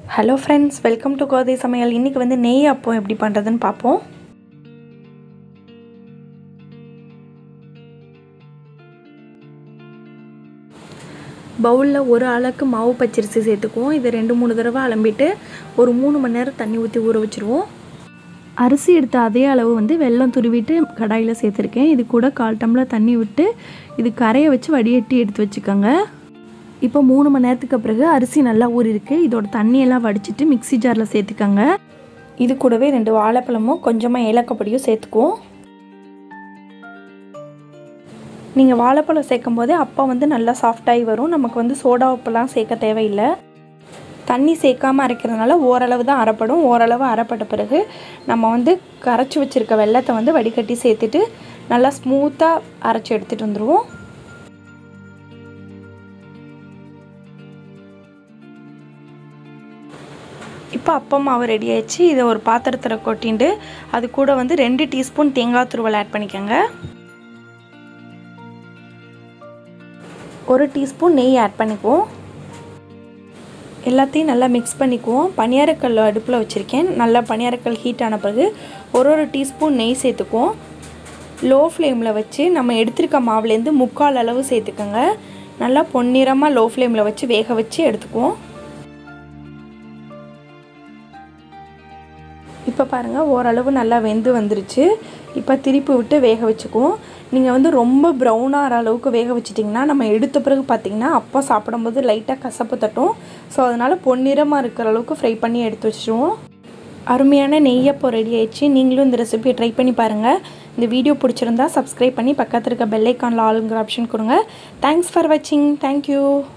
hello friends welcome to Kothai சமையல் இன்றைக்கி வந்து நெய் அப்பம் எப்படி பண்ணுறதுன்னு பார்ப்போம் பவுலில் ஒரு அளவுக்கு மாவு பச்சரிசி சேர்த்துக்குவோம் இதை ரெண்டு மூணு தடவை அலம்பிட்டு ஒரு மூணு மணி நேரம் தண்ணி ஊற்றி ஊற வச்சுருவோம் அரிசி எடுத்த அதே அளவு வந்து வெல்லம் துருவிட்டு கடாயில் சேர்த்துருக்கேன் இது கூட கால் டம்ளர் தண்ணி விட்டு இது கரையை வச்சு வடிகட்டி எடுத்து வச்சுக்கோங்க இப்போ மூணு மணி நேரத்துக்கு பிறகு அரிசி நல்லா ஊறிருக்கு இதோட தண்ணியெல்லாம் வடிச்சிட்டு மிக்ஸி ஜாரில் சேர்த்துக்கோங்க இது கூடவே ரெண்டு வாழைப்பழமும் கொஞ்சமாக ஏலக்காய் சேர்த்துக்குவோம் நீங்கள் வாழைப்பழம் சேர்க்கும் போதே அப்பா வந்து நல்லா சாஃப்டாகி வரும் நமக்கு வந்து சோடா உப்புலாம் சேர்க்க தேவையில்லை தண்ணி சேர்க்காமல் அரைக்கிறதுனால ஓரளவு தான் அரைப்படும் ஓரளவு அரைப்பட்ட பிறகு நம்ம வந்து கரைச்சி வச்சுருக்க வெள்ளத்தை வந்து வடிகட்டி சேர்த்துட்டு நல்லா ஸ்மூத்தாக அரைச்சி எடுத்துகிட்டு வந்துடுவோம் இப்போ அப்பம் மாவு ரெடி ஆயிடுச்சு இதை ஒரு பாத்திரத்தில் கொட்டிட்டு அது கூட வந்து ரெண்டு டீஸ்பூன் தேங்காய் துருவல் ஆட் பண்ணிக்கோங்க ஒரு டீஸ்பூன் நெய் ஆட் பண்ணிக்குவோம் எல்லாத்தையும் நல்லா மிக்ஸ் பண்ணிக்குவோம் பனியாரக்கல் அடுப்பில் வச்சுருக்கேன் நல்லா பனியாரக்கல் ஹீட் ஆன பிறகு ஒரு ஒரு டீஸ்பூன் நெய் சேர்த்துக்குவோம் லோ ஃப்ளேமில் வச்சு நம்ம எடுத்திருக்க மாவுலேருந்து முக்கால் அளவு சேர்த்துக்கோங்க நல்லா பொன்னிறமாக லோ ஃப்ளேமில் வச்சு வேக வச்சு எடுத்துக்குவோம் இப்போ பாருங்கள் ஓரளவு நல்லா வெந்து வந்துருச்சு இப்போ திருப்பி விட்டு வேக வச்சுக்குவோம் நீங்கள் வந்து ரொம்ப ப்ரௌனாகிற அளவுக்கு வேக வச்சிட்டிங்கன்னா நம்ம எடுத்த பிறகு பார்த்திங்கன்னா அப்போ சாப்பிடும்போது லைட்டாக கசப்பு தட்டும் ஸோ அதனால் பொன்னிறமாக இருக்கிற அளவுக்கு ஃப்ரை பண்ணி எடுத்து வச்சுருவோம் அருமையான நெய்யப்போ ரெடி ஆயிடுச்சு நீங்களும் இந்த ரெசிபியை ட்ரை பண்ணி பாருங்கள் இந்த வீடியோ பிடிச்சிருந்தா சப்ஸ்கிரைப் பண்ணி பக்கத்தில் இருக்க பெல்லைக்கானில் ஆளுங்கிற ஆப்ஷன் கொடுங்க தேங்க்ஸ் ஃபார் வாட்சிங் தேங்க்யூ